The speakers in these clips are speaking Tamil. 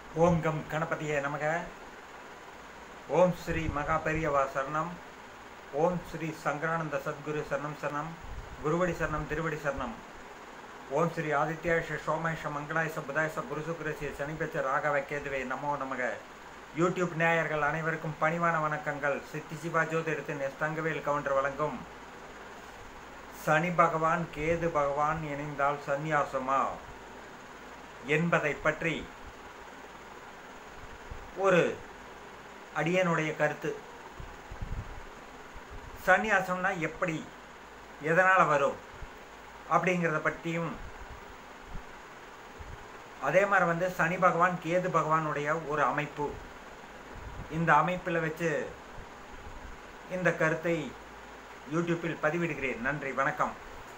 ஓம் கம் கணபதியே நமக ஓம் ஸ்ரீ மகா பெரியவா சரணம் ஓம் ஸ்ரீ சங்கரானந்த சத்குரு சரணம் சரணம் குருவடி சரணம் திருவடி சரணம் ஓம் ஸ்ரீ ஆதித்யாஷ சோமேஷ மங்களாயச புதாயச குருசுகுரசி சனிபெச்ச ராகவ கேதுவே நமோ நமக யூடியூப் நேயர்கள் அனைவருக்கும் பணிவான வணக்கங்கள் சித்தி சிவா ஜோதிடத்தின் எஸ் தங்கவேல் கவுண்டர் வழங்கும் சனி பகவான் கேது பகவான் இணைந்தால் சந்நியாசமா என்பதை பற்றி ஒரு அடியனுடைய கருத்து சந்நியாசம்னா எப்படி எதனால் வரும் அப்படிங்கிறத பற்றியும் அதே மாதிரி வந்து சனி பகவான் கேது பகவானுடைய ஒரு அமைப்பு இந்த அமைப்பில் வச்சு இந்த கருத்தை யூடியூப்பில் பதிவிடுகிறேன் நன்றி வணக்கம்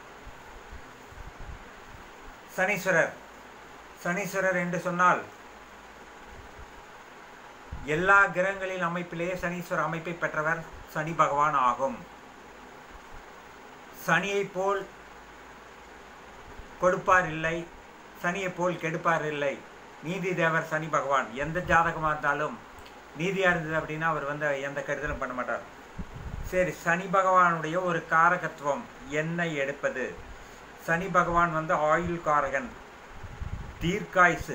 சனீஸ்வரர் சனீஸ்வரர் என்று சொன்னால் எல்லா கிரகங்களின் அமைப்பிலேயே சனீஸ்வர அமைப்பை பெற்றவர் சனி பகவான் ஆகும் சனியைப் போல் கொடுப்பார் இல்லை சனியைப் போல் கெடுப்பார் இல்லை நீதி தேவர் சனி பகவான் எந்த ஜாதகமாக இருந்தாலும் நீதியாக இருந்தது அப்படின்னா அவர் வந்து எந்த கருதலும் பண்ண மாட்டார் சரி சனி பகவானுடைய ஒரு காரகத்துவம் என்ன எடுப்பது சனி பகவான் வந்து ஆயுள் காரகன் தீர்க்காயுசு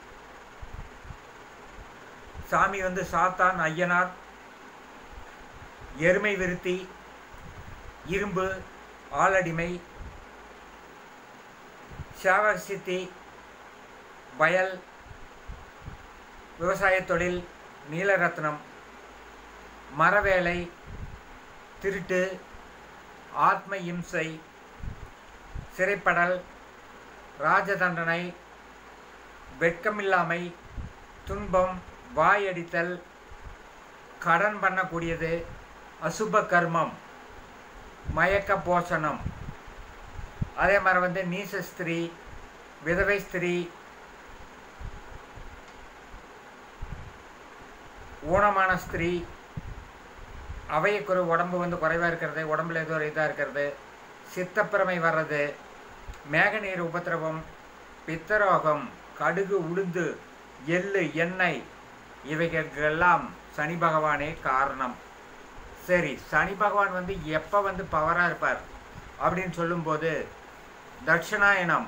சாமி வந்து சாத்தான் ஐயனார் எருமை விருத்தி இரும்பு ஆலடிமை சாவசித்தி வயல் விவசாய தொழில் நீலரத்னம் மரவேலை திருட்டு ஆத்ம இம்சை சிறைப்படல் ராஜதண்டனை வெட்கமில்லாமை துன்பம் வாயடித்தல் கடன் பண்ணக்கூடியது அசுப கர்மம் மயக்க போஷணம் அதே மாதிரி வந்து நீச ஸ்திரீ விதவை ஸ்திரீ ஊனமான ஸ்திரீ அவையக்குறை உடம்பு வந்து குறைவாக இருக்கிறது உடம்புல ஏதோ ஒரு இதாக இருக்கிறது சித்தப்பிரமை வர்றது மேகநீர் உபத்திரவம் பித்தரோகம் கடுகு உளுந்து எள்ளு எண்ணெய் இவைகளுக்கெல்லாம் சனி பகவானே காரணம் சரி சனி பகவான் வந்து எப்போ வந்து பவராக இருப்பார் அப்படின்னு சொல்லும்போது தட்சிணாயனம்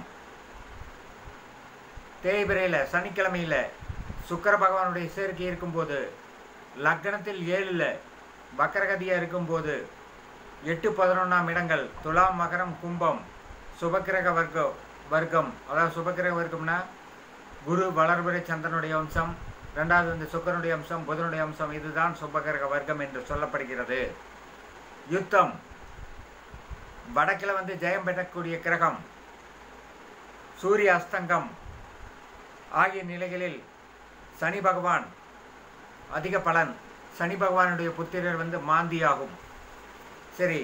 தேய்பிரையில் சனிக்கிழமையில் சுக்கர பகவானுடைய சேர்க்கை இருக்கும்போது லக்னத்தில் ஏழில் வக்கரகதியாக இருக்கும்போது எட்டு பதினொன்றாம் இடங்கள் துலாம் மகரம் கும்பம் சுபக்கிரக வர்க்கம் வர்க்கம் அதாவது சுபக்கிரக வர்க்கம்னா குரு வளர்பிறை சந்திரனுடைய அம்சம் ரெண்டாவது வந்து சுக்கரனுடைய அம்சம் புதனுடைய அம்சம் இதுதான் சுபகிரக வர்க்கம் என்று சொல்லப்படுகிறது யுத்தம் வடக்கில் வந்து ஜெயம் பெறக்கூடிய கிரகம் சூரிய அஸ்தங்கம் ஆகிய நிலைகளில் சனி பகவான் அதிக பலன் சனி பகவானுடைய புத்திரர் வந்து மாந்தி ஆகும் சரி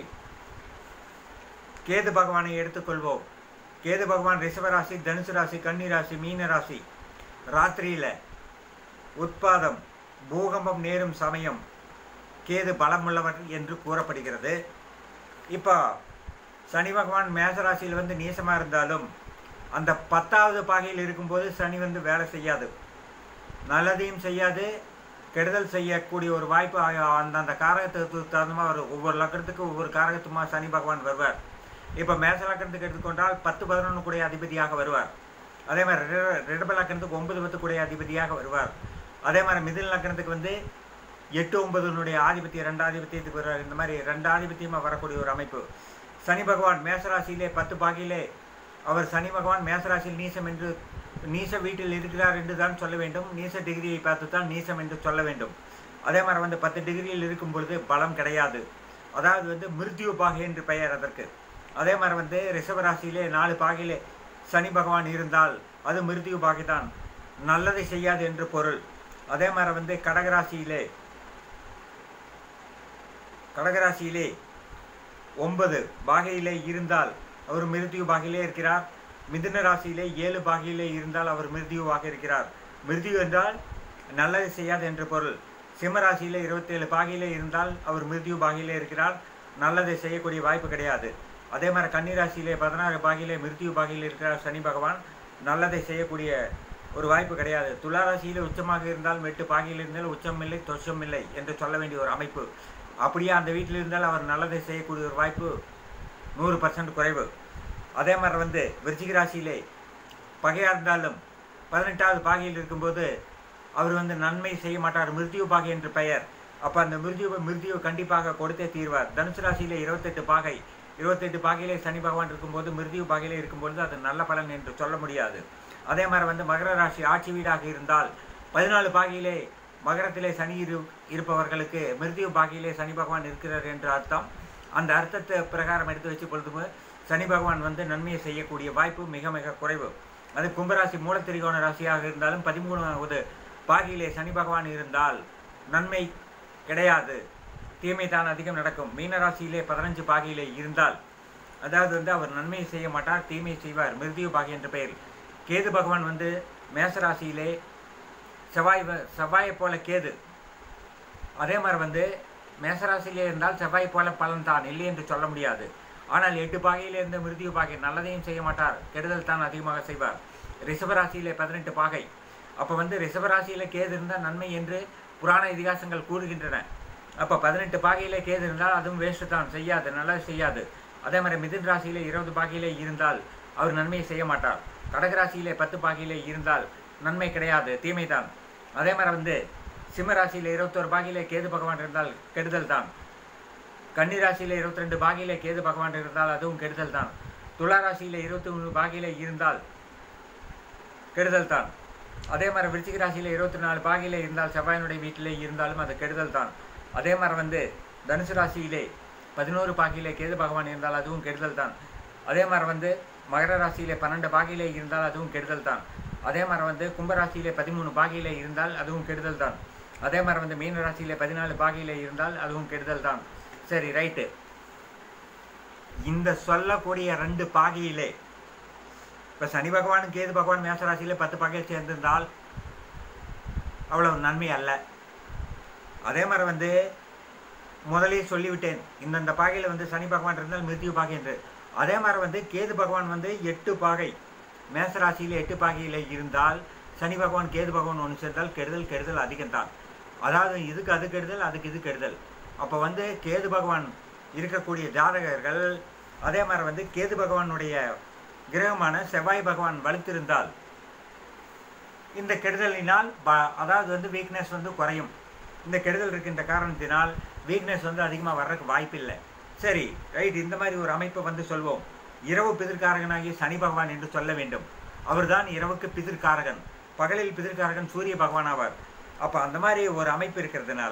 கேது பகவானை எடுத்துக்கொள்வோம் கேது பகவான் ரிஷபராசி தனுசு ராசி கன்னி ராசி மீன ராசி ராத்திரியில் உட்பாதம் பூகம்பம் நேரும் சமயம் கேது பலமுள்ளவர் என்று கூறப்படுகிறது இப்போ சனி பகவான் மேசராசியில் வந்து நீசமாக இருந்தாலும் அந்த பத்தாவது பாகையில் இருக்கும்போது சனி வந்து வேலை செய்யாது நல்லதையும் செய்யாது கெடுதல் செய்யக்கூடிய ஒரு வாய்ப்பு அந்தந்த காரகத்துக்கு தகுந்தமாக ஒரு ஒவ்வொரு லக்கணத்துக்கு ஒவ்வொரு காரகத்துமாக சனி பகவான் வருவார் இப்போ மேச லக்கணத்துக்கு எடுத்துக்கொண்டால் பத்து பதினொன்று கூடிய அதிபதியாக வருவார் அதே மாதிரி ரிடப லக்கணத்துக்கு ஒன்பது பத்து கூடிய அதிபதியாக வருவார் அதே மாதிரி மிதில் லக்கணத்துக்கு வந்து எட்டு ஒன்பதுனுடைய ஆதிபத்தியம் ரெண்டு ஆதிபத்தியத்துக்கு வருவார் இந்த மாதிரி ரெண்டு ஆதிபத்தியமாக வரக்கூடிய ஒரு அமைப்பு சனி பகவான் மேசராசியிலே பத்து பாகியிலே அவர் சனி பகவான் மேசராசியில் நீசம் என்று நீச வீட்டில் இருக்கிறார் என்று தான் சொல்ல வேண்டும் நீச டிகிரியை பார்த்து தான் நீசம் என்று சொல்ல வேண்டும் அதே மாதிரி வந்து பத்து டிகிரியில் இருக்கும் பொழுது பலம் கிடையாது அதாவது வந்து மிருத்யு பாகை என்று பெயர் அதற்கு அதே மாதிரி வந்து ரிஷபராசியிலே நாலு பாகையிலே சனி பகவான் இருந்தால் அது மிருத்யு பாகை தான் நல்லதை செய்யாது என்று பொருள் அதே மாதிரி வந்து கடகராசியிலே கடகராசியிலே ஒன்பது பாகையிலே இருந்தால் அவர் மிருத்யு பாகையிலே இருக்கிறார் மிதுன ராசியிலே ஏழு பாகையிலே இருந்தால் அவர் மிருத்யுவாக இருக்கிறார் மிருத்யு என்றால் நல்லதை செய்யாது என்று பொருள் சிம்ம ராசியிலே இருபத்தேழு பாகையிலே இருந்தால் அவர் மிருத்யு பாகையிலே இருக்கிறார் நல்லதை செய்யக்கூடிய வாய்ப்பு கிடையாது அதே மாதிரி கன்னிராசியிலே பதினாறு பாகிலே மிருத்யு பாகியில் இருக்கிற சனி பகவான் நல்லதை செய்யக்கூடிய ஒரு வாய்ப்பு கிடையாது துளாராசியில் உச்சமாக இருந்தாலும் எட்டு பாகையில் இருந்தால் உச்சம் இல்லை தொச்சம் இல்லை என்று சொல்ல வேண்டிய ஒரு அமைப்பு அப்படியே அந்த வீட்டில் இருந்தால் அவர் நல்லதை செய்யக்கூடிய ஒரு வாய்ப்பு நூறு பர்சன்ட் குறைவு அதே மாதிரி வந்து விருச்சிக ராசியிலே பகையாக இருந்தாலும் பதினெட்டாவது பாகையில் இருக்கும்போது அவர் வந்து நன்மை செய்ய மாட்டார் மிருத்யு பாகை என்று பெயர் அப்போ அந்த மிருத்யுவை மிருத்யுவை கண்டிப்பாக கொடுத்தே தீர்வார் தனுசு ராசியிலே இருபத்தெட்டு பாகை இருபத்தெட்டு பாகையிலே சனி பகவான் இருக்கும்போது மிருத்யு பாகையிலே இருக்கும்பொழுது அது நல்ல பலன் என்று சொல்ல முடியாது அதே மாதிரி வந்து மகர ராசி ஆட்சி வீடாக இருந்தால் பதினாலு பாகையிலே மகரத்திலே சனி இரு இருப்பவர்களுக்கு மிருத்யு பாகையிலே சனி பகவான் இருக்கிறார் என்று அர்த்தம் அந்த அர்த்தத்தை பிரகாரம் எடுத்து வச்சு பொழுது சனி பகவான் வந்து நன்மையை செய்யக்கூடிய வாய்ப்பு மிக மிக குறைவு அது கும்பராசி மூலத்திரிகோண ராசியாக இருந்தாலும் பதிமூணாவது பாகியிலே சனி பகவான் இருந்தால் நன்மை கிடையாது தீமை தான் அதிகம் நடக்கும் மீனராசியிலே பதினஞ்சு பாகியிலே இருந்தால் அதாவது வந்து அவர் நன்மையை செய்ய மாட்டார் தீமையை செய்வார் மிருதியு பாகி என்ற பெயர் கேது பகவான் வந்து மேசராசியிலே செவ்வாய் வ- செவ்வாயை போல கேது அதே மாதிரி வந்து மேசராசியிலே இருந்தால் செவ்வாய் போல பலன் தான் இல்லை என்று சொல்ல முடியாது ஆனால் எட்டு பாகையிலே இருந்த மிருதியு பாகை நல்லதையும் செய்ய மாட்டார் கெடுதல் தான் அதிகமாக செய்வார் ரிஷபராசியிலே பதினெட்டு பாகை அப்போ வந்து ரிஷபராசியில கேது இருந்தால் நன்மை என்று புராண இதிகாசங்கள் கூறுகின்றன அப்போ பதினெட்டு பாகையிலே கேது இருந்தால் அதுவும் வேஸ்ட்டு தான் செய்யாது நல்லது செய்யாது அதே மாதிரி மிதுன் ராசியிலே இருபது பாகையிலே இருந்தால் அவர் நன்மையை செய்ய மாட்டார் கடகராசியிலே பத்து பாகையிலே இருந்தால் நன்மை கிடையாது தீமை தான் அதே மாதிரி வந்து சிம்ம ராசியில இருபத்தோரு பாகையிலே கேது பகவான் இருந்தால் கெடுதல் தான் கன்னி ராசியில இருபத்தி ரெண்டு பாகையிலே கேது பகவான் இருந்தால் அதுவும் கெடுதல் தான் துலா ராசியில இருபத்தி மூணு பாகையிலே இருந்தால் கெடுதல் தான் அதே மாதிரி விருச்சிக ராசியில இருபத்தி நாலு பாகையிலே இருந்தால் செவ்வாயினுடைய வீட்டிலே இருந்தாலும் அது கெடுதல் தான் அதே மாதிரி வந்து தனுசு ராசியிலே பதினோரு பாகையிலே கேது பகவான் இருந்தால் அதுவும் கெடுதல் தான் அதே மாதிரி வந்து மகர ராசியிலே பன்னெண்டு பாகையிலே இருந்தால் அதுவும் கெடுதல் தான் அதே மாதிரி வந்து கும்பராசியிலே பதிமூணு பாகையிலே இருந்தால் அதுவும் கெடுதல் தான் அதே மாதிரி வந்து மீன ராசியிலே பதினாலு பாகையிலே இருந்தால் அதுவும் கெடுதல் தான் சரி ரைட்டு இந்த சொல்லக்கூடிய ரெண்டு பாகையிலே இப்போ சனி பகவான் கேது பகவான் மேசராசியிலே பத்து பாகையில் சேர்ந்திருந்தால் அவ்வளவு நன்மை அல்ல அதே மாதிரி வந்து முதலே சொல்லிவிட்டேன் இந்தந்த பாகையில் வந்து சனி பகவான் இருந்தால் மிருத்யு பாகை என்று அதே மாதிரி வந்து கேது பகவான் வந்து எட்டு பாகை மேசராசியில் எட்டு பாகையில் இருந்தால் சனி பகவான் கேது பகவான் ஒன்று சேர்ந்தால் கெடுதல் கெடுதல் அதிகம்தான் அதாவது இதுக்கு அது கெடுதல் அதுக்கு இது கெடுதல் அப்போ வந்து கேது பகவான் இருக்கக்கூடிய ஜாதகர்கள் அதே மாதிரி வந்து கேது பகவானுடைய கிரகமான செவ்வாய் பகவான் வலுத்திருந்தால் இந்த கெடுதலினால் ப- அதாவது வந்து வீக்னஸ் வந்து குறையும் இந்த கெடுதல் இருக்கின்ற காரணத்தினால் வீக்னஸ் வந்து அதிகமாக வர்றதுக்கு வாய்ப்பில்லை சரி ரைட் இந்த மாதிரி ஒரு அமைப்பை வந்து சொல்வோம் இரவு பிதிர்காரகனாகிய சனி பகவான் என்று சொல்ல வேண்டும் அவர்தான் இரவுக்கு பிதிர்காரகன் பகலில் பிதிர்காரகன் சூரிய பகவான் ஆவார் அப்போ அந்த மாதிரி ஒரு அமைப்பு இருக்கிறதுனால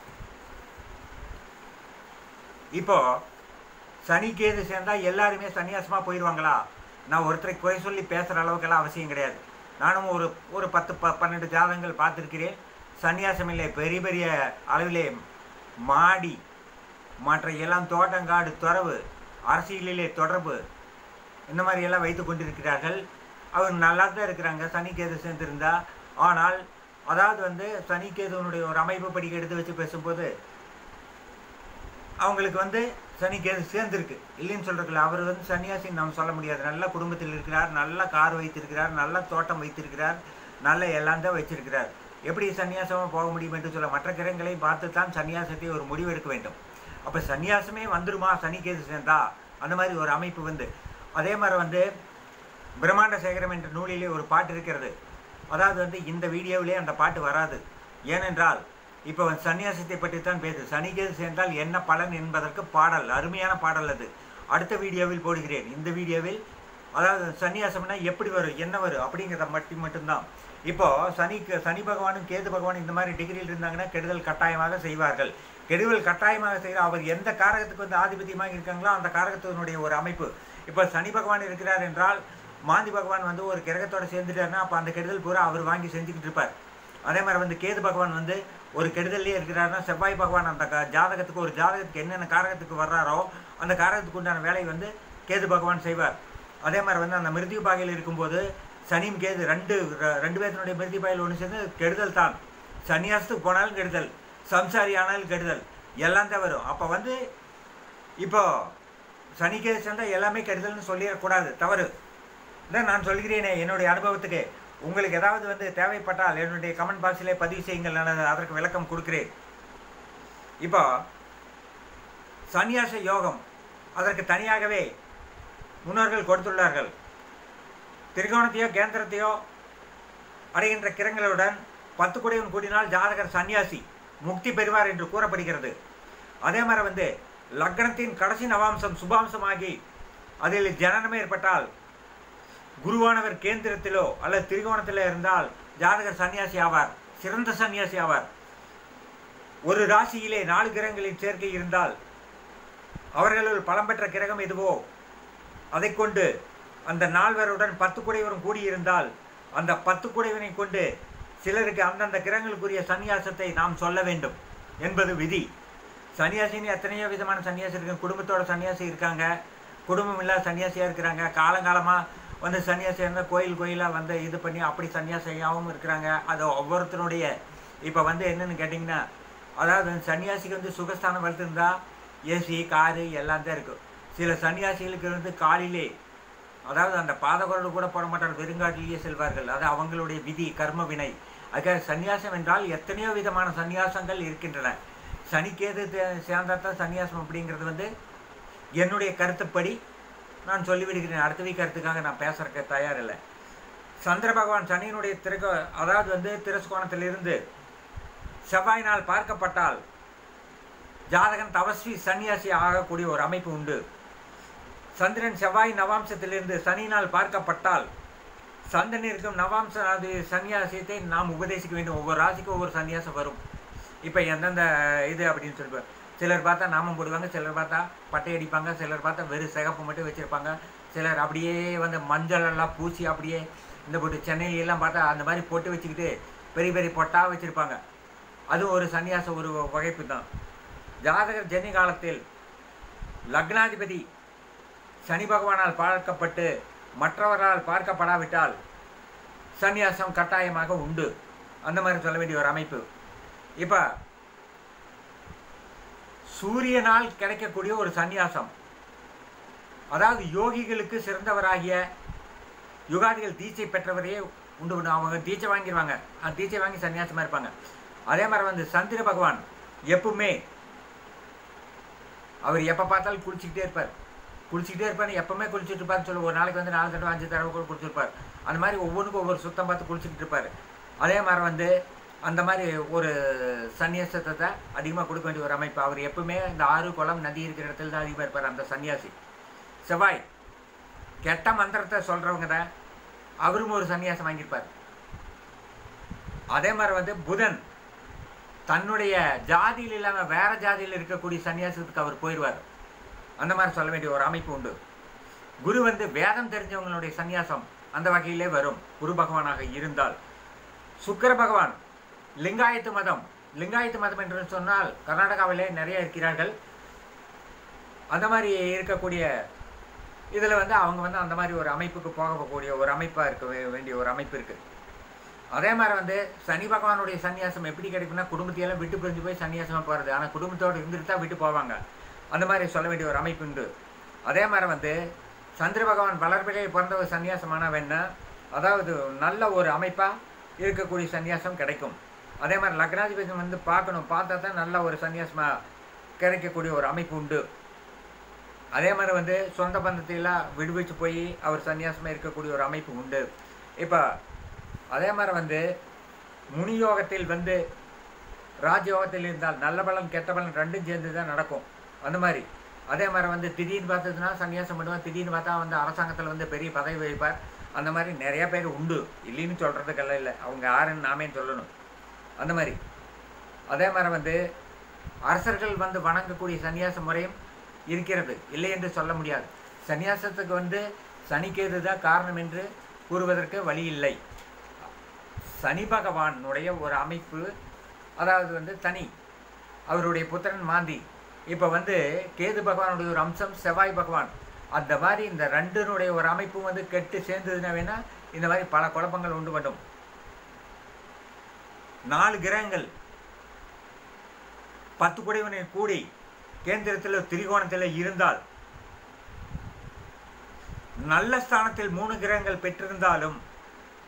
இப்போ சனி கேது சேர்ந்தா எல்லாருமே சன்னியாசமா போயிடுவாங்களா நான் ஒருத்தரை குறை சொல்லி பேசுகிற அளவுக்கெல்லாம் அவசியம் கிடையாது நானும் ஒரு ஒரு பத்து ப பன்னெண்டு ஜாதகங்கள் பார்த்துருக்கிறேன் சன்னியாசம் இல்லை பெரிய பெரிய அளவிலே மாடி மற்ற எல்லாம் தோட்டங்காடு துறவு அரசியலிலே தொடர்பு இந்த மாதிரி எல்லாம் வைத்து கொண்டிருக்கிறார்கள் அவங்க நல்லா தான் இருக்கிறாங்க சனி கேது சேர்ந்திருந்தா ஆனால் அதாவது வந்து சனி கேதுவனுடைய ஒரு அமைப்பு படி எடுத்து வச்சு பேசும்போது அவங்களுக்கு வந்து சனி கேது சேர்ந்திருக்கு இல்லைன்னு சொல்றதுல அவர் வந்து சன்னியாசின்னு நாம் சொல்ல முடியாது நல்ல குடும்பத்தில் இருக்கிறார் நல்ல கார் வைத்திருக்கிறார் நல்ல தோட்டம் வைத்திருக்கிறார் நல்ல எல்லாம் தான் வச்சிருக்கிறார் எப்படி சன்னியாசமாக போக முடியும் என்று சொல்ல மற்ற கிரகங்களை பார்த்து தான் சன்னியாசத்தை ஒரு முடிவு எடுக்க வேண்டும் அப்போ சன்னியாசமே வந்துருமா சனி கேது சேர்ந்தா அந்த மாதிரி ஒரு அமைப்பு வந்து அதே மாதிரி வந்து பிரம்மாண்ட சேகரம் என்ற நூலிலே ஒரு பாட்டு இருக்கிறது அதாவது வந்து இந்த வீடியோவிலே அந்த பாட்டு வராது ஏனென்றால் இப்போ சன்னியாசத்தை பற்றி தான் பேசு சனிகேது சேர்ந்தால் என்ன பலன் என்பதற்கு பாடல் அருமையான பாடல் அது அடுத்த வீடியோவில் போடுகிறேன் இந்த வீடியோவில் அதாவது சன்னியாசம்னா எப்படி வரும் என்ன வரும் அப்படிங்கிறத மட்டும் மட்டும்தான் இப்போ சனி சனி பகவானும் கேது பகவான் இந்த மாதிரி டிகிரியில் இருந்தாங்கன்னா கெடுதல் கட்டாயமாக செய்வார்கள் கெடுதல் கட்டாயமாக செய்கிற அவர் எந்த காரகத்துக்கு வந்து ஆதிபத்தியமாக இருக்காங்களோ அந்த காரகத்தினுடைய ஒரு அமைப்பு இப்போ சனி பகவான் இருக்கிறார் என்றால் மாந்தி பகவான் வந்து ஒரு கிரகத்தோட சேர்ந்துட்டாருன்னா அப்போ அந்த கெடுதல் பூரா அவர் வாங்கி செஞ்சுக்கிட்டு இருப்பார் அதே மாதிரி வந்து கேது பகவான் வந்து ஒரு கெடுதல்லே இருக்கிறாருன்னா செவ்வாய் பகவான் அந்த க- ஜாதகத்துக்கு ஒரு ஜாதகத்துக்கு என்னென்ன காரகத்துக்கு வர்றாரோ அந்த காரகத்துக்கு உண்டான வேலையை வந்து கேது பகவான் செய்வார் அதே மாதிரி வந்து அந்த மிருதி பாகையில் இருக்கும்போது சனியும் கேது ரெண்டு ர- ரெண்டு பேர்த்தினுடைய மிருதி பாகையில் ஒன்று சேர்ந்து கெடுதல் தான் சன்னியாசத்துக்கு போனாலும் கெடுதல் சம்சாரி ஆனாலும் கெடுதல் எல்லாம் தான் வரும் அப்போ வந்து இப்போ சனிக்கேது சேர்ந்தால் எல்லாமே கெடுதல்னு சொல்லிடக்கூடாது தவறு இல்லை நான் சொல்கிறேனே என்னுடைய அனுபவத்துக்கு உங்களுக்கு ஏதாவது வந்து தேவைப்பட்டால் என்னுடைய கமெண்ட் பாக்ஸிலே பதிவு செய்யுங்கள் நான் அதற்கு விளக்கம் கொடுக்கிறேன் இப்போ சந்நியாச யோகம் அதற்கு தனியாகவே முன்னோர்கள் கொடுத்துள்ளார்கள் திரிகோணத்தையோ கேந்திரத்தையோ அடைகின்ற கிரங்களுடன் பத்து குடையும் கூடினால் ஜாதகர் சன்னியாசி முக்தி பெறுவார் என்று கூறப்படுகிறது அதே மாதிரி வந்து லக்னத்தின் கடைசி நவாம்சம் சுபாம்சமாகி அதில் ஜனனமே ஏற்பட்டால் குருவானவர் கேந்திரத்திலோ அல்லது திரிகோணத்திலோ இருந்தால் ஜாதகர் சன்னியாசி ஆவார் சிறந்த சன்னியாசி ஆவார் ஒரு ராசியிலே நாலு கிரகங்களின் சேர்க்கை இருந்தால் அவர்களுள் பலம் பெற்ற கிரகம் எதுவோ அதை கொண்டு அந்த நால்வருடன் பத்து குடைவரும் கூடியிருந்தால் அந்த பத்து குடைவனை கொண்டு சிலருக்கு அந்தந்த கிரகங்களுக்குரிய சன்னியாசத்தை நாம் சொல்ல வேண்டும் என்பது விதி சன்னியாசின்னு எத்தனையோ விதமான சன்னியாசி இருக்கு குடும்பத்தோட சன்னியாசி இருக்காங்க குடும்பம் இல்லாத சன்னியாசியாக இருக்கிறாங்க காலங்காலமாக வந்து சன்னியாசி இருந்தால் கோயில் கோயிலாக வந்து இது பண்ணி அப்படி சன்னியாசியாகவும் இருக்கிறாங்க அது ஒவ்வொருத்தருடைய இப்போ வந்து என்னன்னு கேட்டிங்கன்னா அதாவது சன்னியாசிக்கு வந்து சுகஸ்தானம் வளர்த்துருந்தா ஏசி காரு எல்லாம் தான் இருக்கும் சில சன்னியாசிகளுக்கு வந்து காலிலே அதாவது அந்த பாதகரோடு கூட போட மாட்டார்கள் வெறுங்காட்டிலேயே செல்வார்கள் அது அவங்களுடைய விதி கர்ம வினை அதுக்காக சந்நியாசம் என்றால் எத்தனையோ விதமான சந்நியாசங்கள் இருக்கின்றன சனிக்கேது சேர்ந்தாத்தான் சந்நியாசம் அப்படிங்கிறது வந்து என்னுடைய கருத்துப்படி நான் சொல்லிவிடுகிறேன் அடுத்த வீக் கருத்துக்காக நான் பேசுறதுக்கு தயார் இல்லை சந்திர பகவான் சனியினுடைய திருக்கு அதாவது வந்து திருஸ்கோணத்திலிருந்து செவ்வாய் நாள் பார்க்கப்பட்டால் ஜாதகன் தவஸ்வி சன்னியாசி ஆகக்கூடிய ஒரு அமைப்பு உண்டு சந்திரன் செவ்வாய் நவாம்சத்திலிருந்து சனியினால் பார்க்கப்பட்டால் சந்திரன் இருக்கும் நவாம்ச அது சன்னியாசியத்தை நாம் உபதேசிக்க வேண்டும் ஒவ்வொரு ராசிக்கும் ஒவ்வொரு சன்னியாசம் வரும் இப்போ எந்தெந்த இது அப்படின்னு சொல்லிட்டு சிலர் பார்த்தா நாமம் போடுவாங்க சிலர் பார்த்தா பட்டை அடிப்பாங்க சிலர் பார்த்தா வெறும் சிகப்பு மட்டும் வச்சுருப்பாங்க சிலர் அப்படியே வந்து மஞ்சள் எல்லாம் பூசி அப்படியே இந்த போட்டு சென்னையில எல்லாம் பார்த்தா அந்த மாதிரி பொட்டு வச்சுக்கிட்டு பெரிய பெரிய பொட்டா வச்சுருப்பாங்க அதுவும் ஒரு சன்னியாச ஒரு வகைப்பு தான் ஜாதகர் ஜனி காலத்தில் லக்னாதிபதி சனி பகவானால் பார்க்கப்பட்டு மற்றவரால் பார்க்கப்படாவிட்டால் சந்நியாசம் கட்டாயமாக உண்டு அந்த மாதிரி சொல்ல வேண்டிய ஒரு அமைப்பு இப்போ சூரியனால் கிடைக்கக்கூடிய ஒரு சந்நியாசம் அதாவது யோகிகளுக்கு சிறந்தவராகிய யுகாதிகள் தீட்சை பெற்றவரையே உண்டு உண்டு அவங்க தீட்சை வாங்கிடுவாங்க அந்த தீட்சை வாங்கி சன்னியாசமாக இருப்பாங்க அதே மாதிரி வந்து சந்திர பகவான் எப்பவுமே அவர் எப்போ பார்த்தாலும் குளிச்சுக்கிட்டே இருப்பார் குளிச்சுக்கிட்டே இருப்பார் எப்பவுமே குளிச்சுட்டு இருப்பார் சொல்லி ஒரு நாளைக்கு வந்து நாலு தடவை அஞ்சு தடவை கூட குளிச்சிருப்பார் அந்த மாதிரி ஒவ்வொன்றுக்கும் ஒவ்வொரு சுத்தம் பார்த்து குளிச்சுக்கிட்டு இருப்பார் அதே மாதிரி வந்து அந்த மாதிரி ஒரு சன்னியாசத்தை அதிகமாக கொடுக்க வேண்டிய ஒரு அமைப்பு அவர் எப்பவுமே இந்த ஆறு குளம் நதி இருக்கிற இடத்துல தான் அதிகமாக இருப்பார் அந்த சன்னியாசி செவ்வாய் கெட்ட மந்திரத்தை சொல்கிறவங்க தான் அவரும் ஒரு சன்னியாசம் வாங்கியிருப்பார் அதே மாதிரி வந்து புதன் தன்னுடைய ஜாதியில் இல்லாமல் வேற ஜாதியில் இருக்கக்கூடிய சன்னியாசத்துக்கு அவர் போயிடுவார் அந்த மாதிரி சொல்ல வேண்டிய ஒரு அமைப்பு உண்டு குரு வந்து வேதம் தெரிஞ்சவங்களுடைய சந்நியாசம் அந்த வகையிலே வரும் குரு பகவானாக இருந்தால் சுக்கர பகவான் லிங்காயத்து மதம் லிங்காயத்து மதம் என்று சொன்னால் கர்நாடகாவிலே நிறைய இருக்கிறார்கள் அந்த மாதிரி இருக்கக்கூடிய இதில் வந்து அவங்க வந்து அந்த மாதிரி ஒரு அமைப்புக்கு போகக்கூடிய ஒரு அமைப்பாக இருக்க வே- வேண்டிய ஒரு அமைப்பு இருக்குது அதே மாதிரி வந்து சனி பகவானுடைய சன்னியாசம் எப்படி கிடைக்கும்னா குடும்பத்தையெல்லாம் விட்டு பிரிஞ்சு போய் சன்னியாசமாக போகிறது ஆனால் குடும்பத்தோடு இருந்துட்டு தான் விட்டு போவாங்க அந்த மாதிரி சொல்ல வேண்டிய ஒரு அமைப்பு உண்டு அதே மாதிரி வந்து சந்திர பகவான் வளர்பிலே பிறந்த ஒரு சன்னியாசமான வேணா அதாவது நல்ல ஒரு அமைப்பாக இருக்கக்கூடிய சன்னியாசம் கிடைக்கும் அதே மாதிரி லக்னாதிபதி வந்து பார்க்கணும் பார்த்தா தான் நல்ல ஒரு சன்னியாசமாக கிடைக்கக்கூடிய ஒரு அமைப்பு உண்டு அதே மாதிரி வந்து சொந்த பந்தத்தையெல்லாம் விடுவிச்சு போய் அவர் சன்னியாசமாக இருக்கக்கூடிய ஒரு அமைப்பு உண்டு இப்போ அதே மாதிரி வந்து முனியோகத்தில் வந்து ராஜயோகத்தில் இருந்தால் நல்ல பலன் கெட்ட பலன் ரெண்டும் சேர்ந்து தான் நடக்கும் அந்த மாதிரி அதே மாதிரி வந்து திடீர்னு பார்த்ததுன்னா சன்னியாசம் பண்ணுவார் திடீர்னு பார்த்தா வந்து அரசாங்கத்தில் வந்து பெரிய பதவி வைப்பார் அந்த மாதிரி நிறைய பேர் உண்டு இல்லைன்னு சொல்கிறதுக்கெல்லாம் இல்லை அவங்க யாருன்னு நாமே சொல்லணும் அந்த மாதிரி அதே மாதிரி வந்து அரசர்கள் வந்து வணங்கக்கூடிய சன்னியாச முறையும் இருக்கிறது இல்லை என்று சொல்ல முடியாது சன்னியாசத்துக்கு வந்து சனிக்கேது தான் காரணம் என்று கூறுவதற்கு வழி இல்லை சனி பகவானுடைய ஒரு அமைப்பு அதாவது வந்து தனி அவருடைய புத்திரன் மாந்தி இப்போ வந்து கேது பகவானுடைய ஒரு அம்சம் செவ்வாய் பகவான் அந்த மாதிரி இந்த ரெண்டினுடைய ஒரு அமைப்பு வந்து கெட்டு சேர்ந்ததுன்னா வேணா இந்த மாதிரி பல குழப்பங்கள் உண்டு பண்ணும் நாலு கிரகங்கள் பத்து குடைவனை கூடி கேந்திரத்தில் திரிகோணத்தில் இருந்தால் நல்ல ஸ்தானத்தில் மூணு கிரகங்கள் பெற்றிருந்தாலும்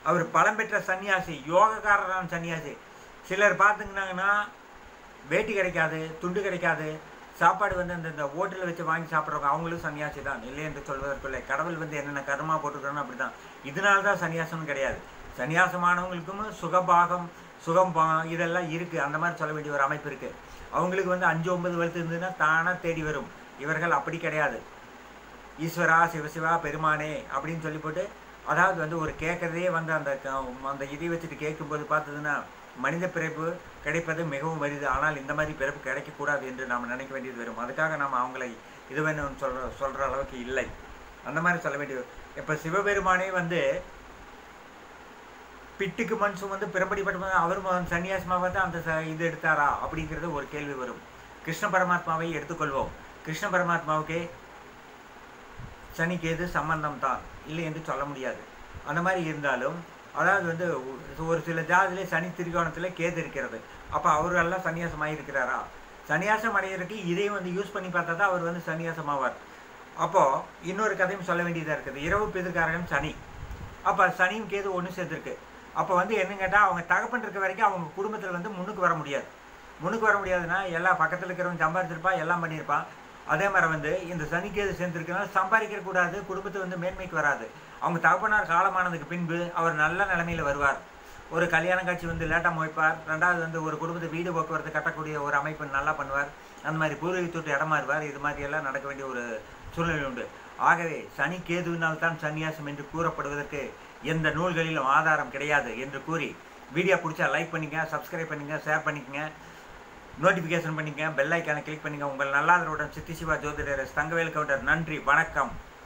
அவர் பலம் பெற்ற சன்னியாசி யோகக்காரரான சன்னியாசி சிலர் பார்த்துக்கினாங்கன்னா வேட்டி கிடைக்காது துண்டு கிடைக்காது சாப்பாடு வந்து அந்த இந்த ஹோட்டலில் வச்சு வாங்கி சாப்பிட்றவங்க அவங்களும் சன்னியாசி தான் இல்லை என்று சொல்வதற்குள்ளே கடவுள் வந்து என்னென்ன கர்மா போட்டுக்கிறோன்னு அப்படி தான் இதனால தான் சன்னியாசம் கிடையாது சன்னியாசமானவங்களுக்கும் சுகபாகம் சுகம் பா- இதெல்லாம் இருக்குது அந்த மாதிரி சொல்ல வேண்டிய ஒரு அமைப்பு இருக்குது அவங்களுக்கு வந்து அஞ்சு ஒன்பது வயசு இருந்ததுன்னா தானாக தேடி வரும் இவர்கள் அப்படி கிடையாது ஈஸ்வரா சிவசிவா பெருமானே அப்படின்னு சொல்லி போட்டு அதாவது வந்து ஒரு கேட்கறதே வந்து அந்த க- அந்த இதை வச்சுட்டு கேட்கும்போது பார்த்ததுன்னா மனித பிறப்பு கிடைப்பது மிகவும் அரிது ஆனால் இந்த மாதிரி பிறப்பு கிடைக்கக்கூடாது என்று நாம் நினைக்க வேண்டியது வரும் அதுக்காக நாம் அவங்களை இது வேணும்னு சொல்கிற சொல்கிற அளவுக்கு இல்லை அந்த மாதிரி சொல்ல வேண்டியது இப்போ சிவபெருமானே வந்து பிட்டுக்கு மண் சுமந்து பிறப்படிப்பட்ட அவர் ம- சன்னியாசமாக தான் அந்த ச- இது எடுத்தாரா அப்படிங்கிறது ஒரு கேள்வி வரும் கிருஷ்ண பரமாத்மாவை எடுத்துக்கொள்வோம் கிருஷ்ண பரமாத்மாவுக்கே சனிக்கு எது சம்பந்தம் தான் இல்லை என்று சொல்ல முடியாது அந்த மாதிரி இருந்தாலும் அதாவது வந்து ஒ- ஒரு சில ஜாதியிலே சனி திரிகோணத்தில் கேது இருக்கிறது அப்போ அவரெல்லாம் சன்னியாசமாக இருக்கிறாரா சன்னியாசம் அடையிறதுக்கு இதையும் வந்து யூஸ் பண்ணி பார்த்தா தான் அவர் வந்து சன்னியாசம் ஆவார் அப்போது இன்னொரு கதையும் சொல்ல வேண்டியதாக இருக்குது இரவு பிதுக்காரகன் சனி அப்போ சனியும் கேது ஒன்று சேர்ந்துருக்கு அப்போ வந்து என்ன கேட்டால் அவங்க தகப்பன் இருக்க வரைக்கும் அவங்க குடும்பத்தில் வந்து முன்னுக்கு வர முடியாது முன்னுக்கு வர முடியாதுன்னா எல்லா பக்கத்தில் இருக்கிறவங்க சம்பாதிச்சிருப்பா எல்லாம் பண்ணியிருப்பான் அதே மாதிரி வந்து இந்த சனிக்கேது சேர்ந்துருக்கனால சம்பாதிக்க கூடாது குடும்பத்தை வந்து மேன்மைக்கு வராது அவங்க தகப்பனார் காலமானதுக்கு பின்பு அவர் நல்ல நிலைமையில் வருவார் ஒரு கல்யாண காட்சி வந்து லேட்டாக முளைப்பார் ரெண்டாவது வந்து ஒரு குடும்பத்தை வீடு போக்குவரத்து கட்டக்கூடிய ஒரு அமைப்பு நல்லா பண்ணுவார் அந்த மாதிரி பூர்வீகத்தொட்டு இடமாறுவார் இது மாதிரி எல்லாம் நடக்க வேண்டிய ஒரு சூழ்நிலை உண்டு ஆகவே சனி கேதுவினால் தான் சன்னியாசம் என்று கூறப்படுவதற்கு எந்த நூல்களிலும் ஆதாரம் கிடையாது என்று கூறி வீடியோ பிடிச்சா லைக் பண்ணிங்க சப்ஸ்கிரைப் பண்ணுங்க ஷேர் பண்ணிக்கங்க நோட்டிஃபிகேஷன் பண்ணிக்கங்க பெல் ஐக்கானை கிளிக் பண்ணுங்க உங்கள் நல்லாதரவுடன் சித்தி சிவா ஜோதிடர் எஸ். தங்கவேல் கவுண்டர் நன்றி வணக்கம்